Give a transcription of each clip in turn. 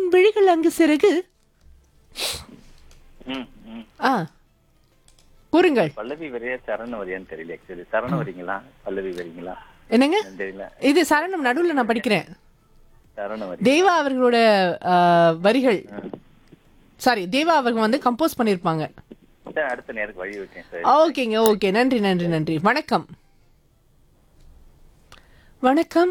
விழிகள் அங்கு சிறகு ம், ம். ஆ கூறுங்கள் பல்லவி வரையா சரண வரியான்னு தெரியல ஆக்சுவலி சரண வரீங்களா பல்லவி வரீங்களா என்னங்க என்னன்னு தெரியல இது சரணம் நடுவுல நான் படிக்கிறேன் சரண வரி தேவா அவர்களோட ஆ, வரிகள் சாரி தேவா அவங்க வந்து கம்போஸ் பண்ணிருப்பாங்க சரி, அடுத்த நேருக்கு வழி விட்டேன் சார் ஓகேங்க ஓகே நன்றி நன்றி நன்றி வணக்கம் வணக்கம்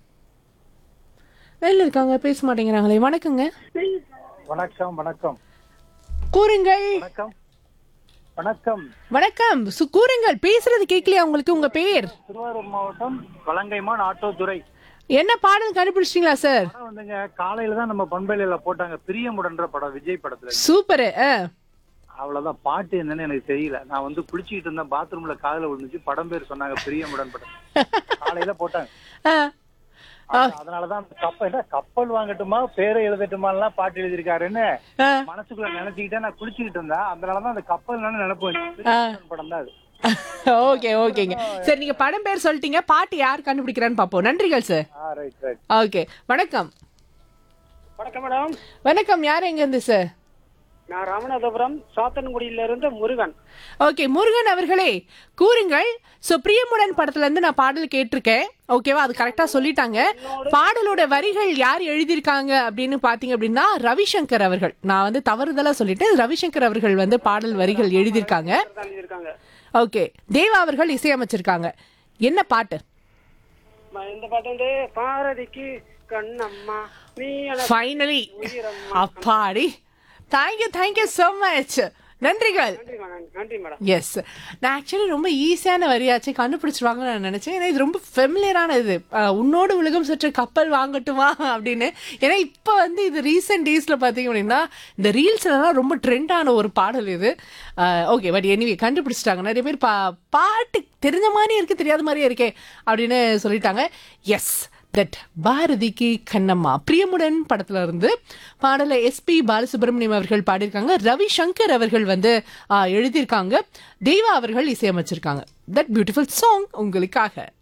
வெளில இருக்காங்க பேச மாட்டேங்கிறாங்களே வணக்கங்க வணக்கம் வணக்கம் கூறுங்கள் வணக்கம் வணக்கம் வணக்கம் சு- கூறுங்கள் பேசுறது கேட்கலையா உங்களுக்கு உங்க பேர் திருவாரூர் மாவட்டம் வலங்கைமான் ஆட்டோ துறை என்ன பாடல் கண்டுபிடிச்சிட்டீங்களா சார் படம் வந்துங்க காலையில தான் நம்ம பண்பலையில போட்டாங்க பிரியமுடன்ற படம் விஜய் படத்துல சூப்பர் அவ்வளவுதான் பாட்டு என்னன்னு எனக்கு தெரியல நான் வந்து குளிச்சுக்கிட்டு இருந்தேன் பாத்ரூம்ல காதுல விழுந்துச்சு படம் பேர் சொன்னாங்க பிரியமுடன் படம் காலையில போட்டாங்க அது- அதனாலதான் அந்த கப்பல் என்ன கப்பல் வாங்கட்டுமா பேரை எழுதட்டுமாலாம் பாட்டு எழுதியிருக்காருன்னு மனசுக்குள்ள நினைச்சுக்கிட்டே நான் குளிச்சுக்கிட்டு இருந்தேன் அதனாலதான் அந்த கப்பல் நினைப்பு வந்துச்சு. பிரியமுடன் படம் தான் அது ஓகே ஓகேங்க சரி நீங்க படம் பேர் சொல்லிட்டீங்க பாட்டு யார் கண்டுபிடிக்கிறான்னு பாப்போம் நன்றிகள் சார் ஆ ரைட் ரைட் ஓகே வணக்கம் வணக்கம் மேடம் வணக்கம் யார் எங்க இருந்து சார் நான் ராமநாதபுரம் சாத்தன்குடியில இருந்து முருகன் ஓகே முருகன் அவர்களே கூறுங்கள் சோ பிரியமுடன் படத்துல இருந்து நான் பாடல் கேட்டிருக்கேன் ஓகேவா அது கரெக்டா சொல்லிட்டாங்க பாடலோட வரிகள் யார் எழுதியிருக்காங்க அப்படின்னு பாத்தீங்க அப்படின்னா ரவிசங்கர் அவர்கள் நான் வந்து தவறுதலா சொல்லிட்டேன் ரவிசங்கர் அவர்கள் வந்து பாடல் வரிகள் எழுதியிருக்காங்க தான் இருக்காங்க ஓகே தேவா அவர்கள் இசையமைச்சிருக்காங்க என்ன பாட்டு ம- இந்த பாட்டு வந்து பாரதிக்கு கண்ணம்மா நீ எனக்கு ஃபைனலி உயிரம்மா. அப்பாடி தேங்க்யூ தேங்க்யூ so மச் நன்றிகள் நன்றி மேடம் நன்றி மேடம் எஸ் நான் ஆக்சுவலி ரொம்ப ஈஸியான வரியாச்சு கண்டுபிடிச்சிருவாங்கன்னு நான் நினைச்சேன் ஏன்னா இது ரொம்ப ஃபெமிலியரான இது அஹ், உன்னோடு உலகம் சுற்ற கப்பல் வாங்கட்டுமா அப்படின்னு ஏன்னா இப்போ வந்து இது ரீசெண்ட் டேஸில் பார்த்தீங்க அப்படின்னா இந்த ரீல்ஸ்லாம் ரொம்ப ட்ரெண்டான ஒரு பாடல் இது ஓகே பட் எனிவே கண்டுபிடிச்சிட்டாங்க நிறைய பேர் பா பாட்டு தெரிஞ்ச மாதிரி இருக்கு தெரியாத மாதிரியே இருக்கே அப்படின்னு சொல்லிட்டாங்க எஸ் தட் பாரதிக்கு கண்ணம்மா பிரியமுடன் படத்துல இருந்து பாடலை எஸ்பி பாலசுப்ரமணியம் அவர்கள் பாடியிருக்காங்க ரவி சங்கர் அவர்கள் வந்து ஆ, எழுதியிருக்காங்க தெய்வா அவர்கள் இசையமைச்சிருக்காங்க தட் பியூட்டிஃபுல் சாங் உங்களுக்காக